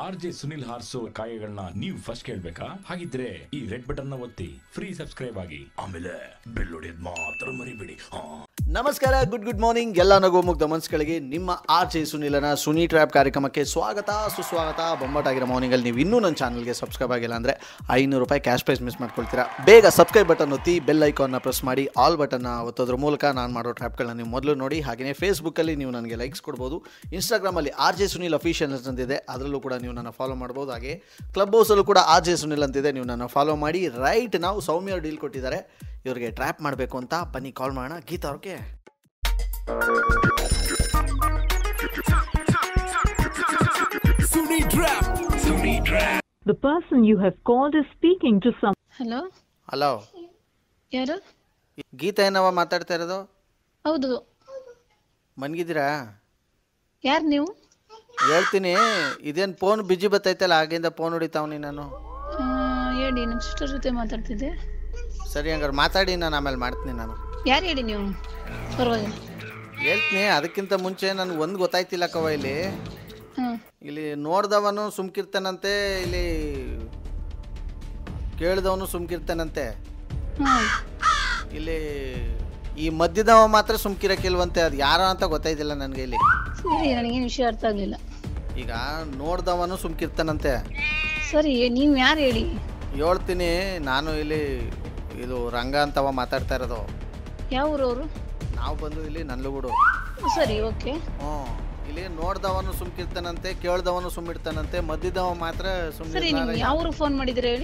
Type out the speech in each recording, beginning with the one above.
R J Sunil ಹಾರ್ಸೋ ಕಾಯಗಳನ್ನ ನೀವು ಫಸ್ಟ್ ಕೇಳ್ಬೇಕಾ ಹಾಗಿದ್ರೆ ಈ ರೆಡ್ ಬಟನ್ ನ ಒತ್ತಿ ಫ್ರೀ ಸಬ್ಸ್ಕ್ರೈಬ್ ಆಗಿ ಆಮೇಲೆ ಬೆಲ್ ಹೊಡೆಯೋದ್ ಮಾತ್ರ ಮರಿಬೇಡಿ ಹಾ ನಮಸ್ಕಾರ ಗುಡ್ ಗುಡ್ ಮಾರ್ನಿಂಗ್ ಎಲ್ಲ ನಗು ಮುಗ್ಧ ಮನಸ್ಸುಗಳಿಗೆ ನಿಮ್ಮ ಆರ್ ಜೆ ಸುನಿಲನ ಸುನಿ ಟ್ರ್ಯಾಪ್ ಕಾರ್ಯಕ್ರಮಕ್ಕೆ ಸ್ವಾಗತ ಸುಸ್ವಾಗತ ಬೊಂಬಾಟಾಗಿರೋ ಮಾರ್ನಿಂಗಲ್ಲಿ ನೀವು ಇನ್ನೂ ನನ್ನ ಚಾನಲ್ಗೆ ಸಬ್ಸ್ಕ್ರೈಬ್ ಆಗಿಲ್ಲ ಅಂದರೆ ಐನೂರು ರೂಪಾಯಿ ಕ್ಯಾಶ್ ಪ್ರೈಸ್ ಮಿಸ್ ಮಾಡ್ಕೊಳ್ತೀರಾ ಬೇಗ ಸಬ್ಸ್ಕ್ರೈಬ್ ಬಟನ್ ಒತ್ತಿ ಬೆಲ್ ಐಕಾನ್ನ ಪ್ರೆಸ್ ಮಾಡಿ ಆಲ್ ಬಟನ್ನ ಒತ್ತೋದ್ರ ಮೂಲಕ ನಾನು ಮಾಡೋ ಟ್ರ್ಯಾಪ್ಗಳನ್ನ ನೀವು ಮೊದಲು ನೋಡಿ ಹಾಗೆಯೇ ಫೇಸ್ಬುಕ್ಕಲ್ಲಿ ನೀವು ನನಗೆ ಲೈಕ್ಸ್ ಕೊಡ್ಬೋದು ಇನ್ಸ್ಟಾಗ್ರಾಮಲ್ಲಿ ಆರ್ ಜೆ ಸುನಿಲ್ ಅಫಿಷಿಯಲ್ ಅಂತಿದೆ ಅದರಲ್ಲೂ ಕೂಡ ನೀವು ನನ್ನ ಫಾಲೋ ಮಾಡ್ಬೋದು ಹಾಗೆ ಕ್ಲಬ್ ಹೌಸಲ್ಲೂ ಕೂಡ ಆರ್ ಜೆ ಸುನಿಲ್ ಅಂತಿದೆ ನೀವು ನನ್ನ ಫಾಲೋ ಮಾಡಿ ರೈಟ್ ನಾವು ಸೌಮ್ಯ ಡೀಲ್ ಕೊಟ್ಟಿದ್ದಾರೆ ಇವ್ರಿಗೆ ಟ್ರ್ಯಾಪ್ ಮಾಡಬೇಕು ಅಂತ ಬನ್ನಿ ಕಾಲ್ ಮಾಡೋಣ ಗೀತಾ ಅವ್ರಿಗೆ The person you have called is speaking to some. Hello hello ಯಾರು ಗೀತಾ ಏನವ ಮಾತಾಡ್ತಾ ಇರೋದು ಹೌದು ಮನ್ಗಿದ್ದೀರಾ ಯಾರು ನೀವು ಹೇಳ್ತೀನಿ ಇದೇನು ಫೋನ್ ಬಿಜಿ ಬತ್ತೈತಲ್ಲ ಆಗಿಂದ ಫೋನ್ ಹೊಡಿತಾವ್ನಿ ನಾನು ಆ, ಹೇಳಿ ನಮ್ಮ ಸಿಸ್ಟರ್ ಜೊತೆ ಮಾತಾಡ್ತಿದ್ದೆ ಸರಿ ಹಂಗಾರೆ ಮಾತಾಡಿ ನಾನು ಆಮೇಲೆ ಮಾಡ್ತೀನಿ ನಾನು ಯಾರು ಹೇಳಿ ನೀವು ಪರವಾಗಿಲ್ಲ ಹೇಳ್ತೀನಿ ಅದಕ್ಕಿಂತ ಮುಂಚೆ ನನಗೆ ಒಂದು ಗೊತ್ತಾಯ್ತಿಲ್ಲ ಕವ ಇಲ್ಲಿ ಹಾಂ ಇಲ್ಲಿ ನೋಡ್ದವನು ಸುಮ್ಕಿರ್ತಾನಂತೆ ಇಲ್ಲಿ ಕೇಳಿದವನು ಸುಮ್ಕಿರ್ತಾನಂತೆ ಹಾಂ ಇಲ್ಲಿ ಈ ಮಧ್ಯದವ ಮಾತ್ರ ಸುಮ್ಕಿರಕ್ಕಿಲ್ವಂತೆ ಅದು ಯಾರೋ ಅಂತ ಗೊತ್ತಾಯ್ತಿಲ್ಲ ನನಗೆ ಇಲ್ಲಿ ಸರಿ ನನಗೇನು ವಿಷಯ ಅರ್ಥ ಆಗಲಿಲ್ಲ ಈಗ ನೋಡ್ದವನು ಸುಮ್ಕಿರ್ತಾನಂತೆ ಸರಿ ನೀವು ಯಾರು ಹೇಳಿ ಹೇಳ್ತೀನಿ ನಾನು ಇಲ್ಲಿ ಇದು ರಂಗ ಅಂತವ ಮಾತಾಡ್ತಾ ಇರೋದು ಯಾವ ಊರವರು ನಾವು ಬಂದು ಇಲ್ಲಿ ನಲ್ಲುಗುಡು ಸರಿ ಓಕೆ ಹ್ಞೂ ಇಲ್ಲಿ ನೋಡ್ದವನು ಸುಮ್ಕಿರ್ತಾನಂತೆ ಕೇಳ್ದವನು ಸುಮ್ಮಿರ್ತಾನಂತೆ ಮಧ್ಯದವ ಮಾತ್ರ ಸರಿ ಸುಮ್ಮನೆ ನೀವು ಯಾವ ಊರಿಗೆ ಫೋನ್ ಮಾಡಿದ್ದೀರಾ ಹೇಳಿ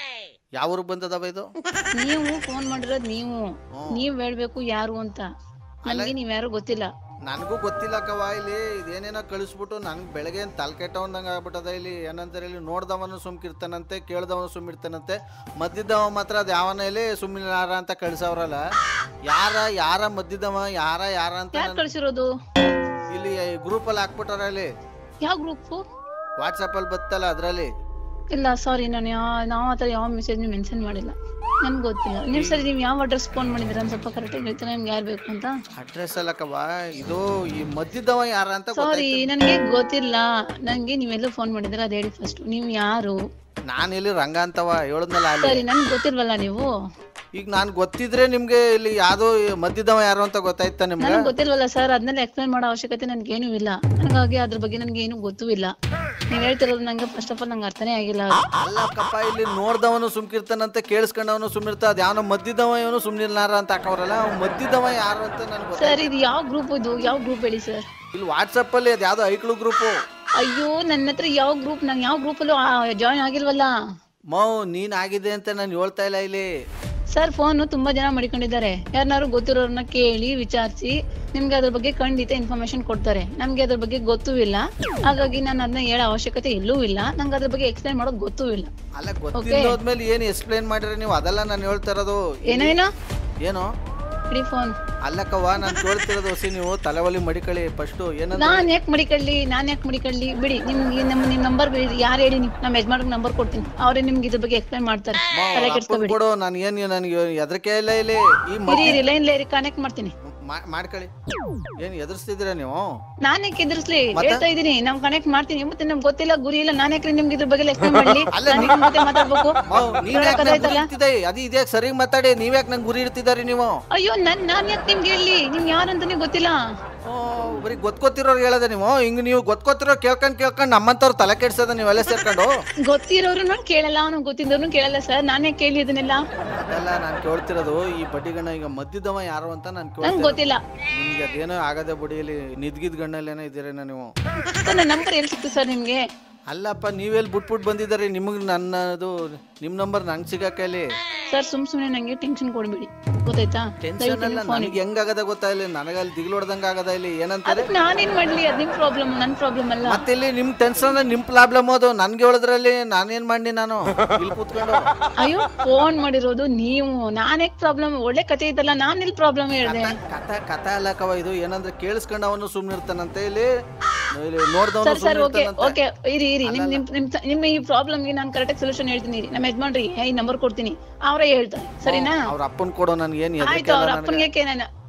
ಯಾವ ಊರಿಗೆ ಬಂದದವ ಇದು ನೀವು ಫೋನ್ ಮಾಡಿರೋದು ನೀವು ನೀವು ಹೇಳ್ಬೇಕು ಯಾರು ಅಂತ ನನಗೆ ನೀವು ಯಾರು ಗೊತ್ತಿಲ್ಲ ನನಗೂ ಗೊತ್ತಿಲ್ಲ ಕವ ಇಲ್ಲಿ ಇದೇನೇನೋ ಕಳಿಸ್ಬಿಟ್ಟು ನನಗೆ ಬೆಳಗ್ಗೆ ತಲೆ ಕೆಟ್ಟವಂದಂಗೆ ಆಗ್ಬಿಟ್ಟದ ಇಲ್ಲಿ ಏನಂತಾರೆ ಇಲ್ಲಿ ನೋಡ್ದವನು ಸುಮ್ಕಿರ್ತಾನಂತೆ ಕೇಳ್ದವನು ಸುಮ್ಮಿರ್ತಾನಂತೆ ಮಧ್ಯದವ ಮಾತ್ರ ಅದು ಯಾವನ ಇಲ್ಲಿ ಸುಮ್ಮಿನಾರ ಅಂತ ಕಳ್ಸವ್ರಲ್ಲ ಯಾರ ಯಾರ ಮಧ್ಯದವ ಯಾರ ಯಾರ ಅಂತ ಯಾರು ಕಳಿಸಿರೋದು ಇಲ್ಲಿ ಗ್ರೂಪಲ್ಲಿ ಹಾಕ್ಬಿಟ್ಟಾರ ಅಲ್ಲಿ ಯಾವ ಗ್ರೂಪು ವಾಟ್ಸಪ್ಪಲ್ಲಿ ಬತ್ತಲ್ಲ ಅದರಲ್ಲಿ ಇಲ್ಲ ಸಾರಿ ನಾನು ಯಾವ ನಾವು ಆ ಥರ ಯಾವ ಮೆಸೇಜ್ ಮೆನ್ಷನ್ ಮಾಡಿಲ್ಲ ನನ್ಗೆ ಗೊತ್ತಿಲ್ಲ ನೀವು ಸರಿ ನೀವು ಯಾವ ಅಡ್ರೆಸ್ ಫೋನ್ ಮಾಡಿದ್ದೀರಾ ಅಂತ ಸ್ವಲ್ಪ ಕರೆಕ್ಟಾಗಿ ಹೇಳ್ತಾರೆ ನಿಮ್ಗೆ ಯಾರು ಬೇಕು ಅಂತ ಅಡ್ರೆಸ್ ಅಲ್ಲಕ್ಕವ ಇದು ಈ ಮಧ್ಯದವ ಯಾರ ಅಂತ ಸಾರಿ ನನಗೆ ಗೊತ್ತಿಲ್ಲ ನನಗೆ ನೀವೆಲ್ಲೂ ಫೋನ್ ಮಾಡಿದ್ದೀರಾ ಅದು ಹೇಳಿ ಫಸ್ಟ್ ನೀವು ಯಾರು ನಾನು ಇಲ್ಲಿ ರಂಗ ಅಂತವ ಹೇಳದ್ನಲ್ಲ ಅಲ್ಲಿ ಸರಿ ನನ್ಗೆ ಗೊತ್ತಿಲ್ವಲ್ಲ ನೀವು ಈಗ ನಾನು ಗೊತ್ತಿದ್ರೆ ನಿಮ್ಗೆ ಇಲ್ಲಿ ಯಾವ್ದೋ ಮಧ್ಯದವ ಯಾರು ಅಂತ ಗೊತ್ತಾಯ್ತಾ ನಿಮ್ಗೆ ನನಗೆ ಗೊತ್ತಿಲ್ವಲ್ಲ ಸರ್ ಅದನ್ನೆಲ್ಲ ಎಕ್ಸ್ಪ್ಲೈನ್ ಮಾಡೋ ಅವಶ್ಯಕತೆ ನನಗೇನೂ ಇಲ್ಲ ನನಗಾಗಿ ಅದ್ರ ಬಗ್ಗೆ ನನಗೆ ಏನೂ ಗೊತ್ತೂ ಇಲ್ಲ ನೀವು ಹೇಳ್ತಿರೋದು ನಂಗೆ ಫಸ್ಟ್ ಆಫ್ ಆಲ್ ನಂಗೆ ಅರ್ಥನೇ ಆಗಿಲ್ಲ ಅದು. ಅಲ್ಲಕ್ಕಪ್ಪ ಇಲ್ಲಿ ನೋಡ್ದವನು ಸುಮ್ಕಿರ್ತಾನಂತೆ ಕೇಳಿಸ್ಕೊಂಡವನು ಸುಮ್ಮಿರ್ತ ಅದ್ ಯಾವನೋ ಮಧ್ಯದವ ಇವನು ಸುಮ್ನಿರ್ಲಾರ ಅಂತ ಹಾಕವ್ರಲ್ಲ ಅವ್ನ್ ಮಧ್ಯದವ ಯಾರು ಅಂತ ನನ್ಗೆ ಗೊತ್ತ ಸರ್ ಇದು ಯಾವ ಗ್ರೂಪ್ ಇದು ಯಾವ ಗ್ರೂಪ್ ಹೇಳಿ ಸರ್ ಇಲ್ಲಿ ವಾಟ್ಸಪ್ ಅಲ್ಲಿ ಅದ್ ಯಾವ್ದೋ ಐಕ್ಳು ಗ್ರೂಪು ಅಯ್ಯೋ ನನ್ನ ಹತ್ರ ಯಾವ ಗ್ರೂಪ್ ನಾನು ಯಾವ ಗ್ರೂಪಲ್ಲೂ ಜಾಯ್ನ್ ಆಗಿಲ್ವಲ್ಲ ಮೌ ನೀನ್ ಆಗಿದೆ ಅಂತ ನಾನು ಹೇಳ್ತಾ ಇಲ್ಲ ಇಲ್ಲಿ ಸರ್ ಫೋನ್ ತುಂಬಾ ಜನ ಮಾಡಿಕೊಂಡಿದ್ದಾರೆ ಯಾರನ್ನಾರು ಗೊತ್ತಿರೋರನ್ನ ಕೇಳಿ ವಿಚಾರಿಸಿ ನಿಮ್ಗೆ ಅದ್ರ ಬಗ್ಗೆ ಖಂಡಿತ ಇನ್ಫಾರ್ಮೇಶನ್ ಕೊಡ್ತಾರೆ ನಮ್ಗೆ ಅದ್ರ ಬಗ್ಗೆ ಗೊತ್ತೂ ಇಲ್ಲ ಹಾಗಾಗಿ ನಾನು ಅದನ್ನ ಹೇಳೋ ಅವಶ್ಯಕತೆ ಎಲ್ಲೂ ಇಲ್ಲ ನಂಗೆ ಅದ್ರ ಬಗ್ಗೆ ಎಕ್ಸ್ಪ್ಲೈನ್ ಮಾಡೋದು ಗೊತ್ತೂ ಇಲ್ಲ ಅಲ್ಲ ಗೊತ್ತಿಲ್ಲೋದ್ಮೇಲೆ ಏನ್ ಎಕ್ಸ್ಪ್ಲೈನ್ ಮಾಡಿದ್ರೆ ನೀವು ಅದೆಲ್ಲ ನಾನು ಹೇಳ್ತಾ ಇರೋದು ಏನೋ ಏನೋ ಏನು ಇಡೀ ಫೋನ್ ಅಲ್ಲಕ್ಕವ್ವ ನಾನು ಕೇಳ್ತಿರೋದು ಹೊಸಿ ನೀವು ತಲೆವಲಿ ಮಡಿಕಳಿ ಫಸ್ಟು ಏನಂದ್ರೆ ನಾನ್ ಯಾಕೆ ಮಡಿಕೊಳ್ಳಿ ನಾನ್ ಯಾಕೆ ಮಡಿಕೊಳ್ಳಿ ಬಿಡಿ ನಿಮ್ಗೆ ನಮ್ಮ ನಿಮ್ ನಂಬರ್ ಯಾರು ಹೇಳಿ ನೀವು ನಮ್ಮ ಯಜಮಾನ್ರಿಗೆ ನಂಬರ್ ಕೊಡ್ತೀನಿ ಅವರೇ ನಿಮ್ಗೆ ಇದ್ರ ಬಗ್ಗೆ ಎಕ್ಸ್ಪ್ಲೈನ್ ಮಾಡ್ತಾರೆ ತಲೆ ಅಪ್ಪನ್ ಕೆಡ್ಸ್ಕೊಬೇಡಿ ಕೊಡು ನಾನು ಏನು ನನಗೆ ಹೆದರಿಕೆ ಇಲ್ಲ ಇಲ್ಲಿ ಈ ಮ- ಇರಿ ಇರಿ ಲೈನ್ ಲೇರಿ ಕನೆಕ್ಟ್ ಮಾಡ್ತೀನಿ ಮಾ- ಮಾಡ್ಕೊಳ್ಳಿ ಏನು ಎದುರಿಸ್ತಿದ್ದೀರಾ ನೀವು ನಾನ್ ಯಾಕೆ ಎದುರಿಸ್ಲಿ ಹೇಳ್ತಾ ಇದೀನಿ ನಾವ್ ಕನೆಕ್ಟ್ ಮಾಡ್ತೀನಿ ಮತ್ತೆ ನಮ್ಗೆ ಗೊತ್ತಿಲ್ಲ ಗುರಿ ಇಲ್ಲ ನಾನ್ ಯಾಕೆ ನಿಮ್ಗೆ ಇದ್ರ ಬಗ್ಗೆ ಎಕ್ಸ್ಪ್ಲೈನ್ ಮಾಡ್ಲಿ ಅಲ್ಲ, ನಾನ್ ನಿಮ್ ಜೊತೆ ಮಾತಾಡ್ಬೇಕು ಮಾವ್, ನೀವ್ ಯಾಕ್ ಕಥೆ ನಂಗ್ ಗುರಿ ಆಯ್ತಲ್ಲ ಇರ್ತಿದೆ ಅದು ಇದೇ ಸರಿ ಮಾತಾಡಿ ನೀವ್ಯಾಕೆ ನಂಗೆ ಗುರಿ ಇರ್ತಿದಾರಿ ನೀವು ಅಯ್ಯೋ ನನ್ ನಾನ್ ಯಾಕೆ ನಿಮ್ಗೆ ಹೇಳಿ ನಿಮ್ಗೆ ಯಾರು ಅಂತಾನೆ ಗೊತ್ತಿಲ್ಲ ಓ, ಬರೀ ಗೊತ್ಕೋತಿರೋರು ಹೇಳದೆ ನೀವು ಹಿಂಗ್ ನೀವು ಗೊತ್ಕೋತಿರೋ ಕೇಳ್ಕೊಂಡ್ ಕೇಳ್ಕೊಂಡ್ ನಮ್ಮಂತವ್ರು ತಲೆ ಕೆಡ್ಸದ ನೀವೆಲ್ಲ ಸೇರ್ಕೊಂಡು ಗೊತ್ತಿರೋರು ನಾನು ಕೇಳಲ್ಲ ಅವ್ನು ಗೊತ್ತಿದ್ದವ್ರು ಕೇಳಲ್ಲ ಸರ್ ನಾನೇ ಕೇಳಿ ಇದನ್ನೆಲ್ಲ ಅದೆಲ್ಲ ನಾನು ಕೇಳ್ತಿರೋದು ಈ ಬಡ್ಡಿಗಣ್ಣ ಈಗ ಮಧ್ಯದವ ಯಾರು ಅಂತ ನಾನು ನಂಗೆ ಕೇಳ್ತಿರೋದು ಗೊತ್ತಿಲ್ಲ ನಿಮ್ಗೆ ಅದೇನೋ ಆಗದೆ ಬುಡಿ ಇಲ್ಲಿ ನಿದ್ಗಿದ್ ಗಣ್ಣಲ್ಲಿ ಏನೋ ಇದ್ದೀರೇನೋ ನೀವು ಸರ್ ನನ್ನ ನಂಬರ್ ಎಲ್ಲಿ ಸಿಕ್ತು ಸರ್ ನಿಮ್ಗೆ ಅಲ್ಲಪ್ಪ ನೀವೆಲ್ಲಿ ಬಿಟ್ಬಿಟ್ಟು ಬಂದಿದ್ದಾರೆ ನಿಮಗೆ ನನ್ನದು ನಿಮ್ಮ ನಂಬರ್ ನಂಗೆ ಸಿಗಕ್ಕೆ ಅಲ್ಲಿ ಸರ್ ಸುಮ್ ಸುಮ್ನೆ ನಂಗೆ ಟೆನ್ಷನ್ ಕೊಡ್ಬೇಡಿ ಗೊತ್ತಾಯ್ತಾ ಟೆನ್ಷನ್ ಅಲ್ಲ ನನಗೆ ಹೆಂಗಾಗದ ಗೊತ್ತಾ ಇಲ್ಲಿ ನನಗೆ ಅಲ್ಲಿ ದಿಗ್ಲು ಹೊಡ್ದಂಗೆ ಆಗದ ಇಲ್ಲಿ ಏನಂತಾರೆ ಅದಕ್ಕೆ ನಾನೇನ್ ಮಾಡ್ಲಿ ಅದ್ ನಿಮ್ ಪ್ರಾಬ್ಲಮ್ ನನ್ ಪ್ರಾಬ್ಲಮ್ ಅಲ್ಲ ಮತ್ತೆ ಇಲ್ಲಿ ನಿಮ್ ಟೆನ್ಷನ್ ನಿಮ್ ಪ್ರಾಬ್ಲಮ್ ಅದು ನನ್ಗೆ ಹೇಳದ್ರಲ್ಲಿ ನಾನೇನ್ ಮಾಡಿ ನಾನು ಇಲ್ಲಿ ಕೂತ್ಕೊಂಡು ಅಯ್ಯೋ ಫೋನ್ ಮಾಡಿರೋದು ನೀವು ನಾನೇ ಪ್ರಾಬ್ಲಮ್ ಒಳ್ಳೆ ಕತೆ ಇದ್ದಲ್ಲ ನಾನ್ ಇಲ್ಲಿ ಪ್ರಾಬ್ಲಮ್ ಹೇಳ್ದೆ ಕಥ ಕಥ ಅಲ್ಲ ಕವ ಇದು ಏನಂದ್ರೆ ಕೇಳಿಸ್ಕೊಂಡವನು ಸುಮ್ನಿರ್ತಾನಂತೆ ಇಲ್ಲಿ ಇಲ್ಲಿ ನೋಡ್ದವನು ಸರ್ ಸರ್ ಓಕೆ ಸುಮ್ನಿರ್ತಾನಂತೆ ಓಕೆ ಇರಿ ಇರಿ ನಿಮ್ ನಿಮ್ ನಿಮ್ ನಿಮ್ಮ ಈ ಪ್ರಾಬ್ಲಮ್ಗೆ ನಾನು ಕರೆಕ್ಟಾಗಿ ಸೊಲ್ಯೂಷನ್ ಹೇಳ್ತೀನಿ ಇರಿ ನಮ್ಮ ಯಜಮಾನ್ರಿಗೆ ಈ ನಂಬರ್ ಕೊಡ್ತೀನಿ ಅವರೇ ಹೇಳ್ತಾರೆ ಸರಿನಾ ಅವ್ರ ಅಪ್ಪನ್ ಕೊಡೋ ನನ್ಗೆ ಏನ್ ಆಯ್ತು ಹೆದರಿಕೆ ಅವ್ರ ಅಲ್ಲ ನನಗೆ ಅಪ್ಪನಿಗೆ ನಾನು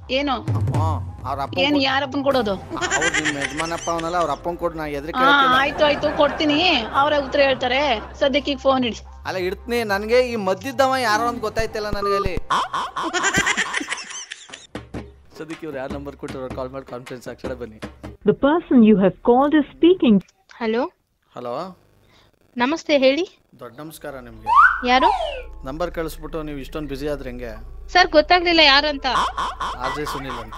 ಏನು ಹ್ಞೂ ಅವ್ರ ಅಪ್ಪ ಏನ್ ಯಾರಪ್ಪನ್ ಕೊಡೋದು ಅವ್ರು ನಿಮ್ಮ ಯಜಮಾನಪ್ಪ ಅವನಲ್ಲ ಅವ್ರ ಅಪ್ಪನ್ ಕೊಟ್ಟು ನಾ ಎದ್ರಿ ಹಾ ಆಯ್ತು ಆಯ್ತು ಕೊಡ್ತೀನಿ ಅವ್ರೇ ಉತ್ತರ ಹೇಳ್ತಾರೆ ಸದ್ಯಕ್ಕೆ ಈಗ ಫೋನ್ ಇಡಿ ಅಲ್ಲ ಇಡ್ತೀನಿ ನನಗೆ ಈ ಮದ್ದಿದ್ದವ ಯಾರೋ ಅಂತ ಗೊತ್ತಾಯ್ತಿಲ್ಲ ನನಗೆ ಅಲ್ಲಿ ಸದ್ಯಕ್ಕೆ ಇವ್ರು ಯಾರು ನಂಬರ್ ಕೊಟ್ಟಿರೋ ಕಾಲ್ ಮಾಡಿ ಕಾನ್ಫರೆನ್ಸ್ ಅಕ್ಷರ ಬನ್ನಿ The person you have called is speaking. Hello hello ನಮಸ್ತೆ ಹೇಳಿ ದೊಡ್ಡ ನಮಸ್ಕಾರ ನಿಮಗೆ ಯಾರು ನಂಬರ್ ಕಳಿಸ್ಬಿಟ್ಟು ನೀವು ಇಷ್ಟೊಂದು ಬ್ಯುಸಿ ಆದ್ರೆ ಹೆಂಗೆ ಸರ್ ಗೊತ್ತಾಗ್ಲಿಲ್ಲ ಯಾರು ಅಂತ ಆರ್ ಜೆ ಸುನಿಲ್ ಅಂತ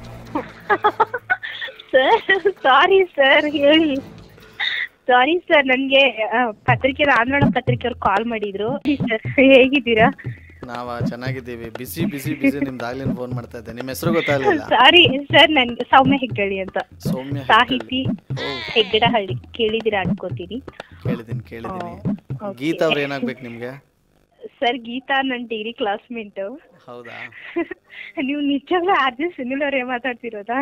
ಸರ್ ಸಾರಿ ಸರ್ ಹೇಳಿ ಸಾರಿ ಸರ್ ನನಗೆ ಪತ್ರಿಕೆ ಆಂಧ್ರ ಪತ್ರಿಕೆಯವ್ರು ಕಾಲ್ ಮಾಡಿದ್ರು ಸರ್ ಹೇಗಿದ್ದೀರಾ ನಾವ ಚೆನ್ನಾಗಿದ್ದೀವಿ ಬಿಸಿ ಬಿಸಿ ಬಿಸಿ ನಿಮ್ದು ಆಗ್ಲಿನ ಫೋನ್ ಮಾಡ್ತಾ ಇದ್ದೆ ನಿಮ್ಮ ಹೆಸರು ಗೊತ್ತಾಗ್ಲಿಲ್ಲ ಸಾರಿ ಸರ್ ನನ್ಗೆ ಸೌಮ್ಯ ಹೆಗ್ಗಳಿ ಅಂತ ಸೌಮ್ಯ ಸಾಹಿತಿ ಓ ಹೆಗ್ಗಡಹಳ್ಳಿ ಕೇಳಿದ್ದೀರಾ ಅನ್ಕೋತೀನಿ ಕೇಳಿದ್ದೀನಿ ಕೇಳಿದ್ದೀನಿ okay. ಗೀತಾ ಅವ್ರು ಏನಾಗ್ಬೇಕು ನಿಮ್ಗೆ ಸರ್ ಗೀತಾ ನನ್ನ ಡಿಗ್ರಿ ಕ್ಲಾಸ್ಮೇಟ್ ಹೌದಾ ನೀವು ನಿಜವಾಗ್ಲೂ ಆರ್ ಜೆ ಸುನಿಲ್ ಅವರೇ ಮಾತಾಡ್ತಿರೋದಾ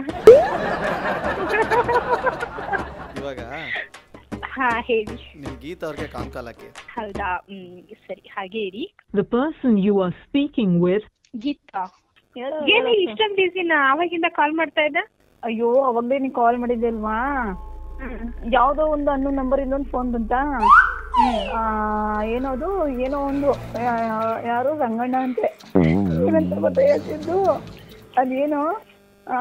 ಇವಾಗ ಹಾ ಹೇಳಿ ನಿಮ್ ಗೀತಾ ಅವ್ರಿಗೆ ಕಾನ್ ಕಾಲ್ ಹಾಕಿ ಹೌದಾ ಹ್ಮ್ ಸರಿ ಹಾಗೆ ಇರಿ The person you are speaking with Geetha ಏನು ಇಷ್ಟೊಂದು ಬಿಸಿನ ಅವಾಗಿಂದ ಕಾಲ್ ಮಾಡ್ತಾ ಇದ್ದ ಅಯ್ಯೋ ಅವಾಗ್ಲೇ ನೀ ಕಾಲ್ ಮಾಡಿದ್ದೆ ಅಲ್ವಾ ಯಾವ್ದೋ ಒಂದು ಅನ್ನೋ ನಂಬರ್ ಇಂದ ಒಂದು ಫೋನ್ ಬಂತ ಆ, ಏನದು ಏನೋ ಒಂದು ಆ, ಯಾರು ರಂಗಣ್ಣ ಅಂತೆ ಏನಂತ ಗೊತ್ತಾಗ್ತಿದ್ದು ಅದೇನೋ ಆ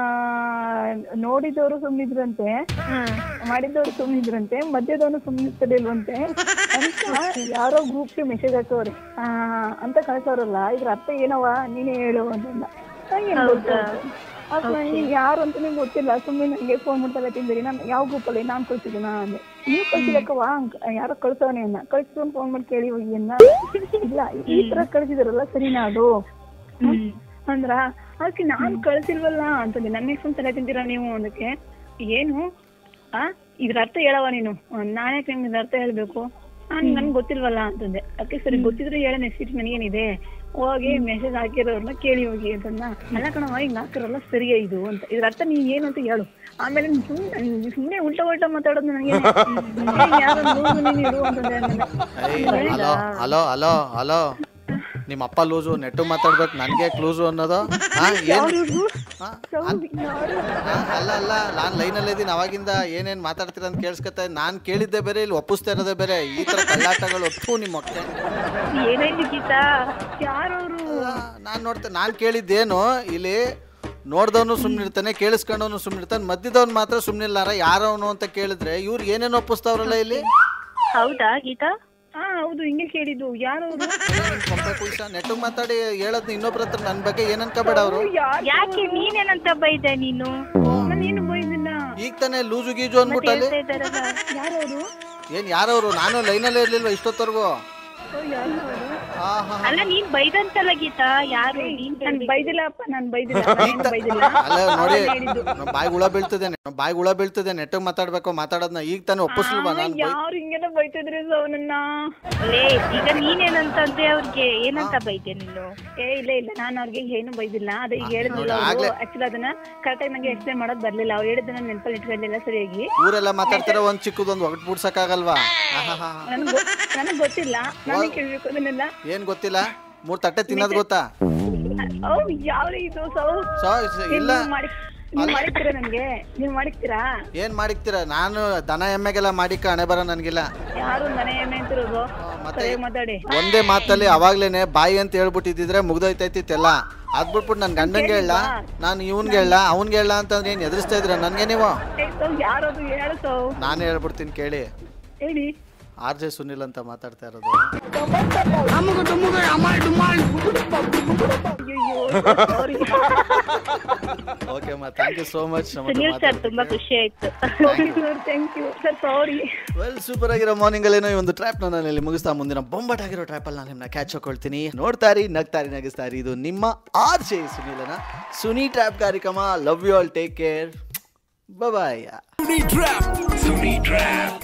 ನೋಡಿದವರು ಸುಮ್ಮನಿದ್ರಂತೆ ಮಾಡಿದವರು ಸುಮ್ಮನಿದ್ರಂತೆ ಮಧ್ಯದವನು ಸುಮ್ಮನಿರ್ತಿಲ್ವಂತೆ ಅಂತ ಯಾರೋ ಗ್ರೂಪ್ಗೆ ಮೆಸೇಜ್ ಹಾಕೋರೆ ಆ, ಅಂತ ಕಳ್ಸೋರಲ್ಲ ಇದ್ರ ಅರ್ಥ ಏನವ ನೀನೇ ಹೇಳು ಅಂತಂದ ನಂಗೆ ಏನ್ ಗೊತ್ತು ಅದ್ ನಂಗೆ ಯಾರು ಅಂತ ನಿಮ್ಗೆ ಗೊತ್ತಿಲ್ಲ ಸುಮ್ಮನೆ ನನಗೆ ಫೋನ್ ಮಾಡ್ತಾ ತಿಂದಿರಿ ನಾನು ಯಾವ ಗ್ರೂಪಲ್ಲಿ ನಾನು ಕಳ್ಸಿದ್ದೀನ ಅಂದೆ ನೀವು ಕಳ್ಸಿದಕ್ಕವ ಯಾರೋ ಕಳ್ಸೋನೆ ಅನ್ನ ಕಳ್ಸ್ಕೊಂಡು ಫೋನ್ ಮಾಡಿ ಕೇಳಿ ಹೋಗಿ ಅನ್ನ ಇಲ್ಲ ಈ ತರ ಕಳ್ಸಿದಾರಲ್ಲ ಸರಿನಾ ಅದು ಹ್ಮ್. ಅಂದ್ರ ಅದಕ್ಕೆ ನಾನ್ ಕಳ್ಸಿಲ್ವಲ್ಲ ಅಂತಂದೆ ನನ್ನ ಫೋನ್ ತಲೆ ತಿಂತೀರಾ ನೀವು ಅದಕ್ಕೆ ಏನು ಆ ಇದ್ರ ಅರ್ಥ ಹೇಳವ ನೀನು ನಾನು ಯಾಕೆ ನಿಮ್ಗೆ ಇದ್ರ ಅರ್ಥ ಹೇಳ್ಬೇಕು ನಾನ್ ನನ್ಗೆ ಗೊತ್ತಿಲ್ವಲ್ಲ ಅಂತಂದೆ ಅದಕ್ಕೆ ಸರಿ ಗೊತ್ತಿದ್ರೆ ಹೇಳ ನೆಕ್ಸ್ಟ್ ನನಗೇನಿದೆ ಹೋಗಿ ಮೆಸೇಜ್ ಹಾಕಿರೋರ್ನ ಕೇಳಿ ಹೋಗಿ ಅಂತಂದ ಅಲ್ಲ ಕಣವ ಹಿಂಗ್ ಹಾಕಿರಲ್ಲ ಸರಿಯಾ ಇದು ಅಂತ ಇದ್ರ ಅರ್ಥ ನೀನ್ ಏನು ಅಂತ ಹೇಳು ಆಮೇಲೆ ನೀನ್ ಸುಮ್ನೆ ನೀನ್ ಸುಮ್ನೆ ಉಲ್ಟಾ ಉಲ್ಟಾ ಮಾತಾಡೋದು ನನಗೆ ಯಾರೋ ನೋಡು ನೀನು ಇರು ಅಂತಂದೆ ನಾನು. ಏಯ್, ಹಲೋ ಹಲೋ ಹಲೋ ಹಲೋ ನಿಮ್ಮ ಅಪ್ಪ ಲೂಸು ನೆಟ್ಟು ಮಾತಾಡ್ಬೇಕು ನನಗೆ ಕ್ಲೂಸು ಅನ್ನೋದು ಹಾ ಏನ್ ಹಾ? ಅಲ್- ಹಾ, ಅಲ್ಲ ಅಲ್ಲ ನಾನು ಲೈನಲ್ಲಿ ಇದ್ದೀನಿ ಅವಾಗಿಂದ ಏನೇನು ಮಾತಾಡ್ತೀರ ಅಂತ ಕೇಳಿಸ್ಕೊತಾ ನಾನು ಕೇಳಿದ್ದೆ ಬೇರೆ ಇಲ್ಲಿ ಒಪ್ಪಿಸ್ತಾ ಇರೋದೇ ಬೇರೆ ಈ ಥರ ಕಳ್ಳಾಟಗಳು ಒಪ್ಪು ನಿಮ್ಮ ಮಕ್ಕಳು ಏನಾಯ್ತು ಗೀತಾ ಯಾರವ್ರು ನಾನು ನೋಡ್ತೇನೆ ನಾನು ಕೇಳಿದ್ದೇನು ಇಲ್ಲಿ ನೋಡ್ದವನು ಸುಮ್ಮನಿರ್ತಾನೆ ಕೇಳಿಸ್ಕೊಂಡವನು ಸುಮ್ಮನಿರ್ತಾನೆ ಮಧ್ಯದವ್ನು ಮಾತ್ರ ಸುಮ್ಮನಿಲ್ಲಾರ ಯಾರವನು ಅಂತ ಕೇಳಿದ್ರೆ ಇವ್ರು ಏನೇನು ಒಪ್ಪಿಸ್ತಾವ್ರಲ್ಲ ಇಲ್ಲಿ ಹೌದಾ ಗೀತಾ ಹಾ ಹೌದು ಹಿಂಗೆ ಕೇಳಿದ್ದು ಯಾರವ್ರು ಕೊಂಪೆ ಕುಯ್ಸ ನೆಟ್ಟು ಮಾತಾಡಿ ಹೇಳದ್ನ ಇನ್ನೊಬ್ರ ಹತ್ರ ನನ್ನ ಬಗ್ಗೆ ಏನ್ ಅನ್ಕೋಬೇಡ ಅವರು ಯಾಕೆ ನೀನೇನಂತ ಬೈದೆ ನೀನು ನಾನೇನು ಬೈದಿಲ್ಲ ಈಗ ತಾನೇ ಲೂಸು ಗೀಜು ಅಂದ್ಬಿಟ್ಟಲ್ಲಿ ಹೇಳ್ತಾ ಇದ್ದಾರಲ್ಲ ಯಾರವ್ರು ಏನ್ ಯಾರವರು ನಾನು ಲೈನಲ್ಲೇ ಇರ್ಲಿಲ್ವ ಇಷ್ಟೊತ್ತವರೆಗೂ ಹಾ ಹಾ ಅಲ್ಲ ನೀನ್ ಬೈದಂತಲ್ಲ ಗೀತಾ ಯಾರು ನೀನ್ ನಾನ್ ಬೈದಿಲ್ಲಪ್ಪ ನಾನ್ ಬೈದಿಲ್ಲ ಈಗ ನಾನೇನು ತ- ಬೈದಿಲ್ಲ ಅಲ್ಲ ನೋಡಿ ಅವ್ರೇ ಹೇಳಿದ್ದು. ನಮ್ ಬಾಯಿಗೆ ಹುಳ ಬೀಳ್ತದೆ ನಮ್ ಬಾಯಿಗೆ ಹುಳ ಬೀಳ್ತದೆ ನೆಟ್ಟಗ್ ಮಾತಾಡ್ಬೇಕು ಮಾತಾಡೋದ್ನ ಈಗ ತಾನೇ ಒಪ್ಪಿಸ್ಲಿಲ್ವಾ ನಾನು ಯಾರು ಹಿಂಗೆಲ್ಲ ಬೈತಿದ್ರಿ ಅವನನ್ನ ಲೇ ಈಗ ನೀನೇನಂತಂದೆ ಅವ್ರಿಗೆ ಏನಂತ ಬೈದೆ ನೀನು ಏ ಇಲ್ಲ ಇಲ್ಲ ನಾನು ಅವ್ರಿಗೆ ಏನು ಬೈದಿಲ್ಲ ಅದೇ ಈಗ ಹೇಳಿದ್ನಲ್ಲ ನೋಡಿ, ಅವರು ಆಗ್ಲೇ- ಆಕ್ಚುಲಿ ಅದನ್ನ ಕರೆಕ್ಟಾಗಿ ನಂಗೆ ಎಕ್ಸ್ಪ್ಲೇನ್ ಮಾಡೋದು ಬರ್ಲಿಲ್ಲ ಅವ್ರು ಹೇಳಿದ್ದನ್ನ ನೆನಪಲ್ಲಿ ಇಟ್ಕೊಂಡಿಲ್ಲ ಸರಿಯಾಗಿ ಊರೆಲ್ಲ ಮಾತಾಡ್ತಿರೋ ಒಂದ್ ಚಿಕ್ಕದೊಂದು ಒಗಟ್ ಬಿಡ್ಸಕ್ಕಾಗಲ್ವಾ ಆಹಾಹಾ. ನನಗೆ ನನಗೆ ಗೊತ್ತಿಲ್ಲ ನಾನೇ ಕೇಳ್ಬೇಕು ಅದನ್ನೆಲ್ಲ ಏನ್ ಗೊತ್ತಿಲ್ಲ ಮೂರ್ ತಟ್ಟೆ ತಿನ್ನೋದ್ ಗೊತ್ತಾ ಅವ್ ಯಾವ ಇದು ಸೌ ಸೊ ಇಲ್ಲ ನೀವು ಮಾಡಿ ನೀವು ಮಾಡಿರ್ತೀರಾ ನನಗೆ ನೀವು ಮಾಡಿರ್ತೀರಾ ಏನ್ ಮಾಡಿಕ್ತೀರ ನಾನು ದನ ಎಮ್ಮೆಗೆಲ್ಲ ಮಾಡಿಕ್ಕ ಹಣೆ ಬರ ನನ್ಗಿಲ್ಲ ಯಾರು ಮನೆ ಏನೇ ಅಂತಿರೋದು ಮತ್ತೆ ಸರಿಯಾಗಿ ಮಾತಾಡಿ ಒಂದೇ ಮಾತಲ್ಲಿ ಅವಾಗ್ಲೇನೆ ಬಾಯಿ ಅಂತ ಹೇಳ್ಬಿಟ್ಟಿದ್ರೆ ಮುಗ್ದೋಯ್ತೈತಿತ್ತೆಲ್ಲ ಅದ್ ಬಿಟ್ಬಿಟ್ಟು ನನ್ ಗಂಡಂಗೆ ಹೇಳ ನಾನು ಇವನ್ಗೆ ಹೇಳ ಅವ್ನ್ಗೆ ಹೇಳ ಅಂತಂದ್ರೆ ಏನ್ ಎದುರಿಸ್ತಾ ಇದ್ರ ನನ್ಗೆ ನೀವು ಏ, ಸೌ ಯಾರದು ಹೇಳು ಸೌ ನಾನೇ ಹೇಳ್ಬಿಡ್ತೀನಿ ಕೇಳಿ ಹೇಳಿ ಆರ್ ಜೆ ಸುನಿಲ್ ಅಂತ ಮಾತಾಡ್ತಾ ಇರೋದು ಸಾರಿ ಓಕೆ ಮಾ thank you so much Sunil sir ತುಂಬಾ ಖುಷಿ ಆಯ್ತು thank you sir sorry well super ಆಗಿರೋ ಮಾರ್ನಿಂಗ್ ಅಲ್ಲಿ ಏನೋ ಈ ಒಂದು ಟ್ರ್ಯಾಪ್ ನಾನು ಇಲ್ಲಿ ಮುಗಿಸ್ತಾ ಮುಂದಿನ ಬೊಂಬಟ್ ಆಗಿರೋ ಟ್ರ್ಯಾಪ್ ಅಲ್ಲಿ ನಾನು ನಿಮ್ಮನ್ನ ಕ್ಯಾಚ್ ಹಾಕೊಳ್ತೀನಿ ನೋಡ್ತಾರಿ ನಗ್ತಾರಿ ನಗಿಸ್ತಾರಿ ಇದು ನಿಮ್ಮ ಆರ್ ಜೆ ಸುನೀಲನ ಸುನಿ ಟ್ರ್ಯಾಪ್ ಕಾರ್ಯಕ್ರಮ love you all take care bye